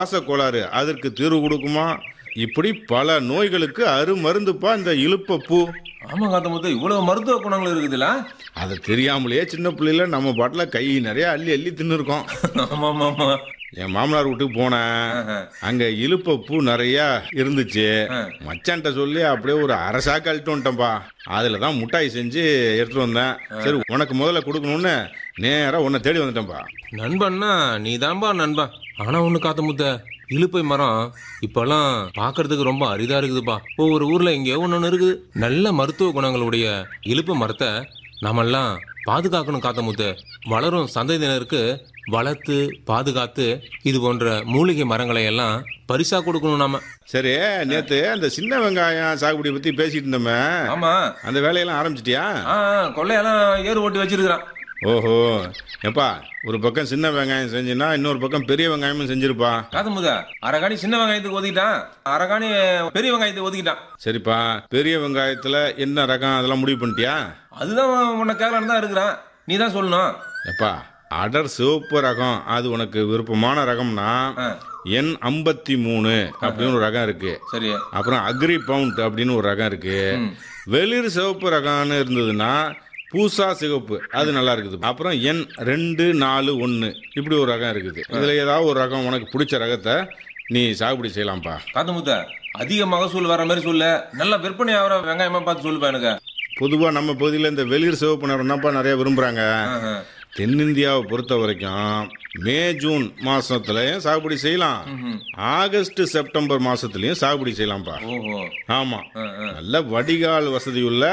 சுவாச கோளாறு அதற்கு தீர்வு கொடுக்குமா இப்படி பல நோய்களுக்கு அருமருந்துப்பா இந்த இலுப்பப்பூ ஆமா காத்தமுத்து இவ்வளவு மருத்துவ குணங்கள் இருக்குதுல்ல அதை தெரியாமலேயே சின்ன பிள்ளையில நம்ம பாட்டில் கை நிறைய அள்ளி அள்ளி தின்னுருக்கோம் ஆமா ஆமா ஆமா என் மாமனார் வீட்டுக்கு போனேன் அங்க இலுப்பப்பூ நிறைய இருந்துச்சு மச்சான்ட்ட சொல்லி அப்படியே ஒரு அரை சாக்கு அழிட்டு வந்துட்டேன்ப்பா அதுல தான் முட்டாய் செஞ்சு எடுத்துட்டு வந்தேன் சரி உனக்கு முதல்ல கொடுக்கணும்னு நேரா உன்னை தேடி வந்துட்டேன்ப்பா நண்பன்னா நீ தான்பா நண்பன் ஆனா ஒண்ணு காத்தமுத்த இலுப்பை மரம் இப்பெல்லாம் பார்க்கிறதுக்கு ரொம்ப அரிதா இருக்குதுப்பா ஒவ்வொரு ஊர்ல இங்க ஒண்ணு இருக்குது நல்ல மருத்துவ குணங்களுடைய இலுப்பை மரத்தை நாமெல்லாம் பாதுகாக்கணும் காத்தமுத்து வளரும் சந்ததியினருக்கு வளர்த்து பாதுகாத்து இது போன்ற மூலிகை மரங்களை எல்லாம் பரிசா கொடுக்கணும் நாம சரி நேத்து அந்த சின்ன வெங்காயம் சாகுபடி பத்தி பேசிட்டு இருந்தோமே ஆமா அந்த வேலையெல்லாம் ஆரம்பிச்சிட்டியா கொள்ளையெல்லாம் ஏறு ஓட்டி வச்சிருக்கிறான் ஓஹோ எப்பா ஒரு பக்கம் சின்ன வெங்காயம் செஞ்சுனா இன்னொரு பக்கம் பெரிய வெங்காயமும் செஞ்சிருப்பா காத்தமுத அரகாணி சின்ன வெங்காயத்துக்கு ஒதுக்கிட்டான் அரகாணி பெரிய வெங்காயத்துக்கு ஒதுக்கிட்டான் சரிப்பா பெரிய வெங்காயத்துல என்ன ரகம் அதெல்லாம் முடிவு பண்ணிட்டியா அதுதான் உன்னை கேட்கலான்னு தான் இருக்கிறான் நீ தான் சொல்லணும் எப்பா அடர் சிவப்பு ரகம் அது உனக்கு விருப்பமான ரகம்னா ஆ. என் ஐம்பத்தி மூணு அப்படின்னு ஒரு ரகம் இருக்கு சரி அப்புறம் அக்ரி பவுண்ட் அப்படின்னு ஒரு ரகம் இருக்கு வெளிர் சிவப்பு ரகம்னு இருந்ததுன்னா பூசா சிவப்பு அது நல்லா இருக்குது அப்புறம் எண் ரெண்டு நாலு ஒன்று இப்படி ஒரு ரகம் இருக்குது இதில் ஏதாவது ஒரு ரகம் உனக்கு பிடிச்ச ரகத்தை நீ சாகுபடி செய்யலாம்ப்பா காத்தமுத்த அதிக மகசூல் வர மாதிரி சொல்லு நல்ல விற்பனை ஆகிற வெங்காயமா பார்த்து சொல்லுப்பா எனக்கு பொதுவாக நம்ம பகுதியில் இந்த வெளிர் சிவப்பு நிறம் தான்ப்பா நிறைய விரும்புகிறாங்க ஆஹா. தென்னிந்தியாவை பொறுத்த வரைக்கும் மே ஜூன் மாசத்துலயும் சாகுபடி செய்யலாம் ஆகஸ்ட் செப்டம்பர் மாசத்துலயும் சாகுபடி செய்யலாம்ப்பா ஓஹோ ஆமா நல்ல வடிகால் வசதியுள்ள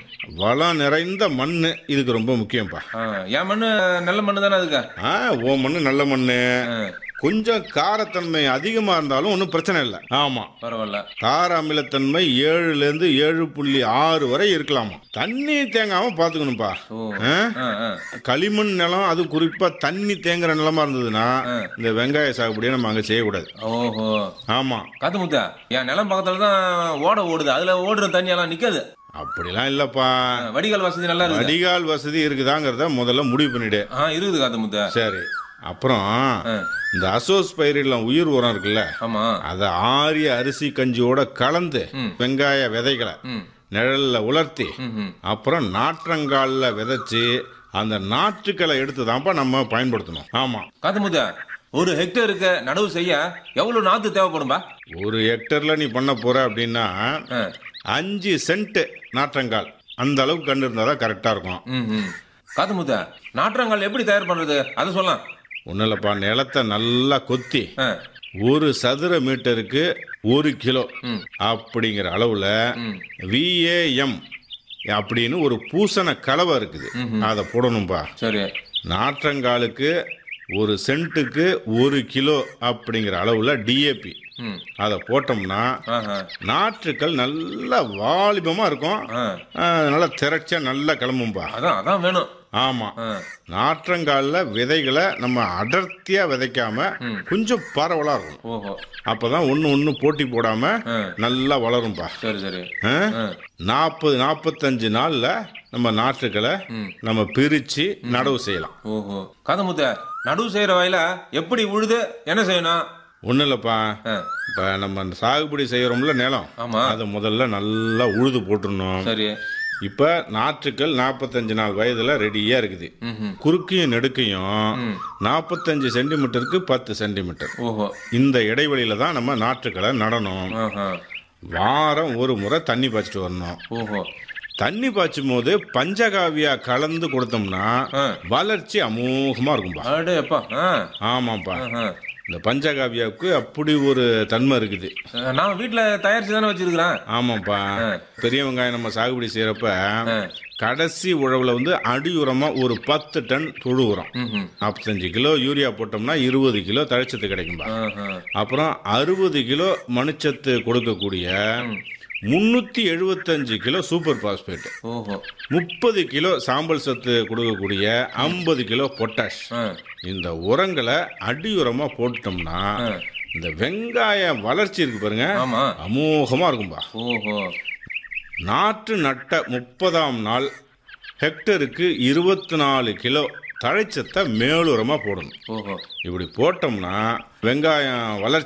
வளம் நிறைந்த மண்ணு இதுக்கு ரொம்ப முக்கியம்ப்பா ஆ, என் மண்ணு நல்ல மண்ணு தானே அதுக்கு ஆ ஓ மண்ணு நல்ல மண்ணு கொஞ்சம் காரத்தன்மை அதிகமா இருந்தாலும் ஒன்றும் பிரச்சனை இல்லை ஆமா பரவாயில்ல கார அமிலத்தன்மை ஏழுல இருந்து ஏழு புள்ளி ஆறு வரை இருக்கலாமா தண்ணி தேங்காம பாத்துக்கணும்ப்பா ஓ ஆ? ஆ, ஆ. களிமண் நிலம் அது குறிப்பா தண்ணி தேங்குற நிலமா இருந்ததுன்னா இந்த வெங்காய சாகுபடியை நம்ம அங்க செய்யக்கூடாது ஓஹோ ஆமா காத்தமுத்த என் நிலம் பக்கத்துல தான் ஓட ஓடுது அதுல ஓடுற தண்ணி எல்லாம் நிக்காது அப்படிலாம் இல்லப்பா ஆ, வடிகால் வசதி நல்லா இருக்குது வடிகால் வசதி இருக்குதாங்கிறத முதல்ல முடிவு பண்ணிடு ஆ இருக்குது காத்தமுத்த சரி அப்புறம் இந்த அசோஸ் பயிரிடலாம் உயிர் உரம் இருக்குல்ல ஆமா அதை ஆரிய அரிசி கஞ்சியோட கலந்து வெங்காய விதைகளை நிழல்ல உலர்த்தி ம்ஹும். அப்புறம் நாற்றங்கால்ல விதைச்சு அந்த நாற்றுக்களை எடுத்து தான்ப்பா நம்ம பயன்படுத்தணும் ஆமா காத்தமுத்த ஒரு ஹெக்டருக்கு நடவு செய்ய எவ்வளவு நாத்து தேவைப்படும்பா ஒரு ஹெக்டர்ல நீ பண்ண போற அப்படின்னா ஆ. அஞ்சு சென்ட் நாற்றங்கால் அந்த அளவுக்கு கண்டு இருந்தாதான் கரெக்டா இருக்கும் ம் ம். காத்தமுத்த நாற்றங்கால் எப்படி தயார் பண்றது அதை சொல்லலாம் ஒன்றும் இல்லைப்பா நிலத்தை நல்லா கொத்தி ஆ. ஒரு சதுர மீட்டருக்கு ஒரு கிலோ அப்படிங்கிற அளவுல விஏஎம் அப்படின்னு ஒரு பூசண கலவை இருக்குது அதை போடணும்பா சரி நாற்றங்காலுக்கு ஒரு சென்ட்டுக்கு ஒரு கிலோ அப்படிங்கிற அளவுல டிஏபி ம் அதை போட்டோம்னா ஆஹா. நாற்றுக்கள் நல்ல வாலிபமா இருக்கும் ஆ. ஆ, நல்லா திரட்சியா நல்லா கிளம்பும்பா அதான் அதான் வேணும் ஆமா ஆ. நாற்றங்கால்ல விதைகளை நம்ம அடர்த்தியா விதைக்காம கொஞ்சம் பரவலா இருக்கும் ஓஹோ அப்பதான் ஒண்ணு ஒண்ணு போட்டி போடாம ஆ. நல்லா வளரும்பா சரி சரி ஆ? ஆ. நாற்பது நாற்பத்தஞ்சு நாள்ல நம்ம நாற்றுக்களை நம்ம பிரிச்சு நடவு செய்யலாம் ஓஹோ காதமுத்த நடுவு செய்யற வயல எப்படி உழுது என்ன செய்யணும் ஒண்ணும் இல்லப்பா ஆ. இப்ப நம்ம அந்த சாகுபடி செய்யறோம்ல நிலம் ஆமா அதை முதல்ல நல்லா உழுது போட்டுடணும் சரி இப்ப நாற்றுக்கள் நாற்பத்தஞ்சு நாள் வயதுல ரெடியா இருக்குது ம்ஹும். குறுக்கையும் நெடுக்கையும் நாற்பத்தஞ்சு சென்டிமீட்டருக்கு பத்து சென்டிமீட்டர் ஓஹோ இந்த இடைவெளியில தான் நம்ம நாற்றுக்களை நடணும் ஆஹா. வாரம் ஒரு முறை தண்ணி பாய்ச்சிட்டு வரணும் ஓஹோ தண்ணி பாய்ச்சும் போது பஞ்சகாவியா கலந்து கொடுத்தோம்னா ஆ. வளர்ச்சி அமோகமா இருக்கும்பா அடே அப்பா ஆ. ஆமாப்பா ஆஹா. இந்த பஞ்சகாவியாவுக்கு அப்படி ஒரு தன்மை இருக்குது அஹ், நாம வீட்டுல தயாரிச்சு தானே வச்சிருக்கிறேன் ஆமாப்பா பெரிய வெங்காயம் நம்ம சாகுபடி செய்யறப்ப கடைசி உழவுல வந்து அடி உரமா ஒரு பத்து டன் தொழு உரம் நாற்பத்தஞ்சு கிலோ யூரியா போட்டோம்னா இருபது கிலோ தழைச்சத்து கிடைக்கும்பா ஆஹா. அப்புறம் அறுபது கிலோ மணிச்சத்து கொடுக்கக்கூடிய முன்னூத்தி எழுபத்தஞ்சு கிலோ சூப்பர் பாஸ்பேட் ஓஹோ முப்பது கிலோ சாம்பல் சத்து கொடுக்கக்கூடிய ஐம்பது கிலோ பொட்டாஷ் ஆ. இந்த உரங்களை அடி உரமா போட்டுட்டோம்னா இந்த வெங்காய வளர்ச்சி இருக்கு பாருங்க ஆமா அமோகமா இருக்கும்பா ஓஹோ நாற்று நட்ட முப்பதாம் நாள் ஹெக்டருக்கு இருபத்தி நாலு கிலோ தழைச்சத்தை மேலுரமா போடணும் ஓஹோ இப்படி போட்டோம்னா வெங்காயம் வளர்ச்சி